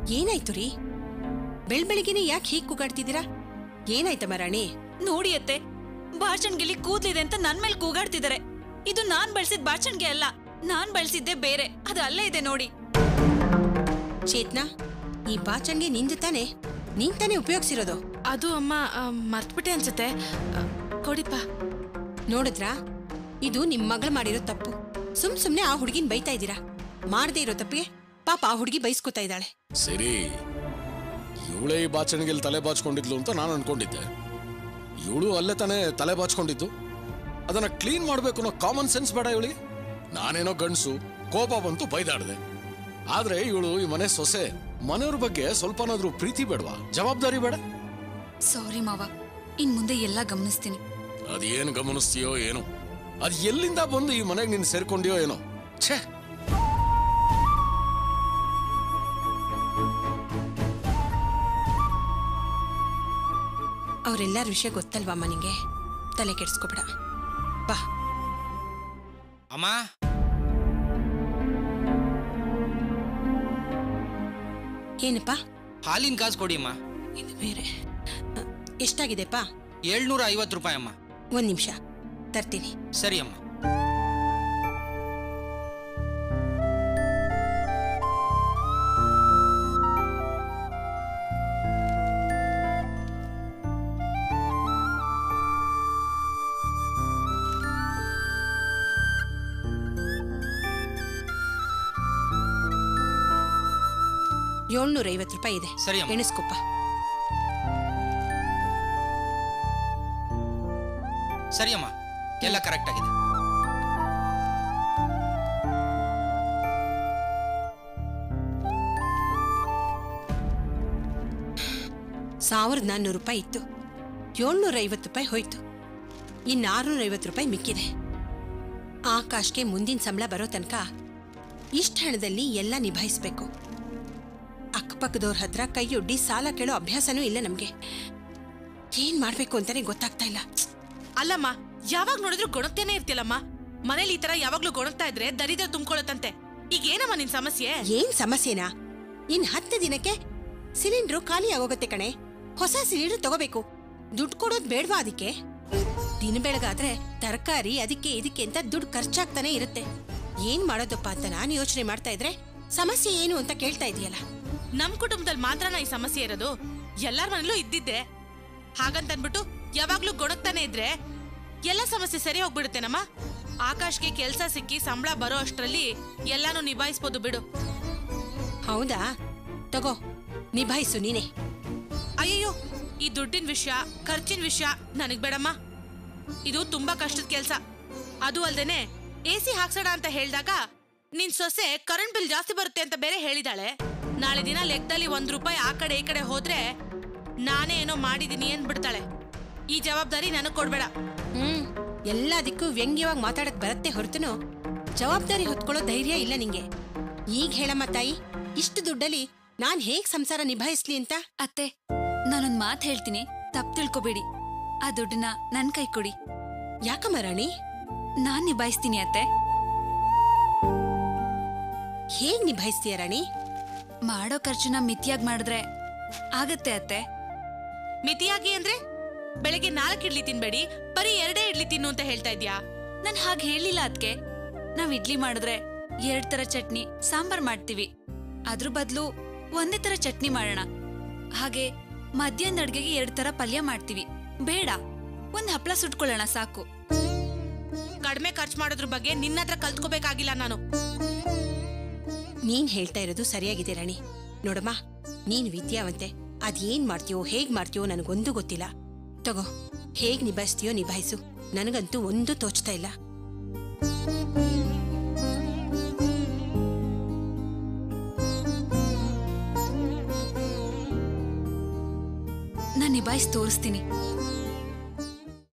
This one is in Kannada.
ಏನಾಯ್ತು ರೀ ಬೆಳ್ ಬೆಳಿಗ್ಗೆನೆ ಯಾಕೆ ಹೀಗ್ ಕೂಗಾಡ್ತಿದ್ದೀರಾ ಏನಾಯ್ತಮ್ಮ ರಾಣಿ ನೋಡಿ ಅತ್ತೆ ಬಾಚಣ್ಗೆಲಿ ಕೂದ್ಲಿದೆ ಅಂತ ನನ್ ಮೇಲೆ ಕೂಗಾಡ್ತಿದ್ದಾರೆ ಇದು ನಾನ್ ಬಳಸಿದ ಬಾಚಣ್ಗೆ ಅಲ್ಲ ನಾನ್ ಬಳಸಿದ್ದೆ ಬೇರೆ ಅದು ಅಲ್ಲೇ ಇದೆ ನೋಡಿ ಚೇತ್ನಾ ಈ ಬಾಚಣ್ಗೆ ನಿಂದು ತಾನೆ ನೀನ್ ತಾನೇ ಉಪಯೋಗಿಸಿರೋದು ಅದು ಅಮ್ಮ ಆ, ಮರ್ತ್ಬಿಟ್ಟೆ ಅನ್ಸುತ್ತೆ ಆ, ಕೊಡಿಪ್ಪ ನೋಡಿದ್ರಾ ಇದು ನಿಮ್ ಮಗಳು ಮಾಡಿರೋ ತಪ್ಪು ಸುಮ್ ಸುಮ್ನೆ ಆ ಹುಡುಗಿನ ಬೈತಾ ಇದ್ದೀರಾ ಮಾಡದೇ ಇರೋ ತಪ್ಪಿಗೆ ಪಾಪ ಆ ಹುಡುಗಿ ಬೈಸ್ಕೊತಾ ಇದ್ದಾಳೆ ಸರಿ ಇವಳೇ ಈ ಬಾಚಣಿಗೆಲ್ಲಿ ತಲೆ ಬಾಚ್ಕೊಂಡಿದ್ಲು ಅಂತ ನಾನು ಅನ್ಕೊಂಡಿದ್ದೆ ಇವಳು ಅಲ್ಲೇ ತಾನೇ ತಲೆ ಬಾಚ್ಕೊಂಡಿದ್ದು ಅದನ್ನ ಕ್ಲೀನ್ ಮಾಡ್ಬೇಕು ಅನ್ನೋ ಕಾಮನ್ ಸೆನ್ಸ್ ಬೇಡ ಇವಳಿಗೆ ನಾನೇನೋ ಗಂಡಸು ಕೋಪ ಬಂತು ಬೈದಾಡ್ದೆ ಆದ್ರೆ ಇವಳು ಈ ಮನೆ ಸೊಸೆ ಮನೆಯವ್ರ ಬಗ್ಗೆ ಸ್ವಲ್ಪನಾದ್ರೂ ಪ್ರೀತಿ ಬೇಡವಾ ಜವಾಬ್ದಾರಿ ಬೇಡ ಸಾರಿ ಮಾವ ಇನ್ ಮುಂದೆ ಎಲ್ಲ ಗಮನಿಸ್ತೀನಿ ಅದೇನು ಗಮನಿಸ್ತೀಯೋ ಏನೋ ಅದ್ ಎಲ್ಲಿಂದ ಬಂದು ಈ ಮನೆಗೆ ನೀನು ಸೇರ್ಕೊಂಡಿಯೋ ಏನೋ ಛೇ ಅವರೆಲ್ಲರ ವಿಷಯ ಗೊತ್ತಲ್ವಮ್ಮ ನಿಂಗೆ ತಲೆ ಕೆಡಿಸ್ಕೊಬೇಡ ಬಾ ಅಮ್ಮ ಏನಪ್ಪ ಹಾಲಿನ ಕಾಸು ಕೊಡಿ ಅಮ್ಮ ಇದು ಬೇರೆ ಅ, ಎಷ್ಟಾಗಿದೆಪ್ಪ ಏಳ್ನೂರ ಐವತ್ತು ರೂಪಾಯಿ ಅಮ್ಮ ಒಂದ್ ನಿಮಿಷ ತರ್ತೀನಿ ಸರಿ ಅಮ್ಮ ಏಳ್ನೂರ ಐವತ್ತು ರೂಪಾಯಿ ಇದೆ ಸರಿ ಅಮ್ಮ. ಎಣಿಸ್ಕೊಪ್ಪ ಸರಿ ಅಮ್ಮ ಎಲ್ಲ ಕರೆಕ್ಟ್ ಆಗಿದೆ ಸಾವಿರದ ನಾನ್ನೂರು ರೂಪಾಯಿ ಇತ್ತು ಏಳ್ನೂರ ಐವತ್ತು ರೂಪಾಯಿ ಹೋಯ್ತು ಇನ್ನು ಆರುನೂರ ಐವತ್ತು ರೂಪಾಯಿ ಮಿಕ್ಕಿದೆ ಆಕಾಶ್ಗೆ ಮುಂದಿನ ಸಂಬಳ ಬರೋ ತನಕ ಇಷ್ಟ ಹಣದಲ್ಲಿ ಎಲ್ಲ ನಿಭಾಯಿಸ್ಬೇಕು ಅಕ್ಕಪಕ್ಕದವ್ರ ಹತ್ರ ಕೈಯೊಡ್ಡಿ ಸಾಲ ಕೇಳೋ ಅಭ್ಯಾಸನೂ ಇಲ್ಲ ನಮ್ಗೆ ಏನ್ ಮಾಡ್ಬೇಕು ಅಂತಾನೆ ಗೊತ್ತಾಗ್ತಾ ಇಲ್ಲ ಅಲ್ಲಮ್ಮ ಯಾವಾಗ ನೋಡಿದ್ರು ಗೊಣಗ್ತೇನೆ ಇರ್ತಿಯಲ್ಲಮ್ಮ ಮನೇಲಿ ಈ ತರ ಯಾವಾಗ್ಲೂ ಗೊಣಗ್ತಾ ಇದ್ರೆ ದರಿದ್ರ ತುಂಬ್ಕೊಳತ್ತಂತೆ ಈಗ ಏನಮ್ಮ ನಿನ್ ಸಮಸ್ಯೆ ಏನ್ ಸಮಸ್ಯೆನಾ ಇನ್ ಹತ್ತು ದಿನಕ್ಕೆ ಸಿಲಿಂಡ್ರು ಖಾಲಿ ಆಗೋಗತ್ತೆ ಕಣೆ ಹೊಸ ಸಿಲಿಂಡರ್ ತಗೋಬೇಕು ದುಡ್ಡು ಕೊಡೋದ್ ಬೇಡ್ವಾ ಅದಕ್ಕೆ ದಿನ ಬೆಳಗಾದ್ರೆ ತರಕಾರಿ ಅದಕ್ಕೆ ಇದಕ್ಕೆ ಅಂತ ದುಡ್ಡು ಖರ್ಚಾಗ್ತಾನೆ ಇರುತ್ತೆ ಏನ್ ಮಾಡೋದಪ್ಪ ಅಂತ ನಾನು ಯೋಚನೆ ಮಾಡ್ತಾ ಇದ್ರೆ ಸಮಸ್ಯೆ ಏನು ಅಂತ ಕೇಳ್ತಾ ಇದೆಯಲ್ಲ ನಮ್ ಕುಟುಂಬದಲ್ಲಿ ಮಾತ್ರನ ಈ ಸಮಸ್ಯೆ ಇರೋದು ಎಲ್ಲಾರ ಮನೇಲೂ ಇದ್ದಿದ್ದೆ ಹಾಗಂತನ್ಬಿಟ್ಟು ಯಾವಾಗ್ಲೂ ಗೊಣಗ್ತಾನೆ ಇದ್ರೆ ಎಲ್ಲ ಸಮಸ್ಯೆ ಸರಿ ಹೋಗ್ಬಿಡುತ್ತೇನಮ್ಮ ಆಕಾಶ್ಗೆ ಕೆಲ್ಸ ಸಿಕ್ಕಿ ಸಂಬಳ ಬರೋ ಅಷ್ಟ್ರಲ್ಲಿ ಎಲ್ಲಾನು ನಿಭಾಯಿಸ್ಬೋದು ಬಿಡು ಹೌದಾ ತಗೋ ನಿಭಾಯಿಸು ನೀನೆ ಅಯ್ಯಯ್ಯೋ ಈ ದುಡ್ಡಿನ ವಿಷಯ ಖರ್ಚಿನ ವಿಷಯ ನನಗ್ ಬೇಡಮ್ಮ ಇದು ತುಂಬಾ ಕಷ್ಟದ ಕೆಲ್ಸ ಅದು ಅಲ್ದೇನೆ ಎ ಸಿ ಹಾಕ್ಸೋಣ ಅಂತ ಹೇಳ್ದಾಗ ನಿನ್ ಸೊಸೆ ಕರೆಂಟ್ ಬಿಲ್ ಜಾಸ್ತಿ ಬರುತ್ತೆ ಅಂತ ಬೇರೆ ಹೇಳಿದಾಳೆ ನಾಳೆ ದಿನ ಲೆಕ್ಕದಲ್ಲಿ ಒಂದ್ ರೂಪಾಯಿ ಆ ಕಡೆ ಈ ಕಡೆ ಹೋದ್ರೆ ನಾನೇ ಏನೋ ಮಾಡಿದೀನಿ ಅಂದ್ಬಿಡ್ತಾಳೆ ಈ ಜವಾಬ್ದಾರಿ ನನಗ್ ಕೊಡ್ಬೇಡ ಹ್ಮ್ ಎಲ್ಲದಕ್ಕೂ ವ್ಯಂಗ್ಯವಾಗಿ ಮಾತಾಡಕ್ ಬರತ್ತೆ ಹೊರತುನು ಜವಾಬ್ದಾರಿ ಹೊತ್ಕೊಳ್ಳೋ ಧೈರ್ಯ ಇಲ್ಲ ನಿಂಗೆ ಈಗ ಹೇಳಮ್ಮ ತಾಯಿ ಇಷ್ಟು ದುಡ್ಡಲ್ಲಿ ನಾನ್ ಹೇಗ್ ಸಂಸಾರ ನಿಭಾಯಿಸ್ಲಿ ಅಂತ ಅತ್ತೆ ನಾನೊಂದ್ ಮಾತ್ ಹೇಳ್ತೀನಿ ತಪ್ಪು ತಿಳ್ಕೊಬೇಡಿ ಆ ದುಡ್ಡನ್ನ ನನ್ ಕೈ ಕೊಡಿ ಯಾಕಮ್ಮ ರಾಣಿ ನಾನ್ ನಿಭಾಯಿಸ್ತೀನಿ ಅತ್ತೆ ಹೇಗ್ ನಿಭಾಯಿಸ್ತೀಯ ರಾಣಿ ಮಾಡೋ ಖರ್ಚನ್ನ ಮಿತಿಯಾಗಿ ಮಾಡಿದ್ರೆ ಆಗತ್ತೆ ಅತ್ತೆ ಮಿತಿಯಾಗಿ ಅಂದ್ರೆ ಬೆಳಗ್ಗೆ ನಾಲ್ಕು ಇಡ್ಲಿ ತಿನ್ಬೇಡಿ ಬರೀ ಎರಡೇ ಇಡ್ಲಿ ತಿನ್ನು ಅಂತ ಹೇಳ್ತಾ ಇದ್ಯಾ ನಾನ್ ಹಾಗೆ ಹೇಳಿಲ್ಲ ಅದ್ಕೆ ನಾವ್ ಇಡ್ಲಿ ಮಾಡಿದ್ರೆ ಎರಡ್ ತರ ಚಟ್ನಿ ಸಾಂಬಾರ್ ಮಾಡ್ತೀವಿ ಅದ್ರ ಬದಲು ಒಂದೇ ತರ ಚಟ್ನಿ ಮಾಡೋಣ ಹಾಗೆ ಮಧ್ಯಾಹ್ನದ ಅಡ್ಗೆಗೆ ಎರಡ್ ತರ ಪಲ್ಯ ಮಾಡ್ತೀವಿ ಬೇಡ ಒಂದ್ ಹಪ್ಳ ಸುಟ್ಕೊಳ್ಳೋಣ ಸಾಕು ಕಡಿಮೆ ಖರ್ಚು ಮಾಡೋದ್ರ ಬಗ್ಗೆ ನಿನ್ನ ಹತ್ರ ಕಲ್ತ್ಕೋಬೇಕಾಗಿಲ್ಲ ನಾನು ನೀನ್ ಹೇಳ್ತಾ ಇರೋದು ಸರಿಯಾಗಿದೆ ರಾಣಿ ನೋಡಮ್ಮ ನೀನ್ ವಿದ್ಯಾವಂತೆ ಅದೇನ್ ಮಾಡ್ತೀಯೋ ಹೇಗ್ ಮಾಡ್ತೀಯೋ ನನಗೊಂದು ಗೊತ್ತಿಲ್ಲ ತಗೋ ಹೇಗ್ ನಿಭಾಯಿಸ್ತೀಯೋ ನಿಭಾಯಿಸು ನನಗಂತೂ ಒಂದು ತೋಚ್ತಾ ಇಲ್ಲ ನಾನ್ ನಿಭಾಯಿಸಿ ತೋರಿಸ್ತೀನಿ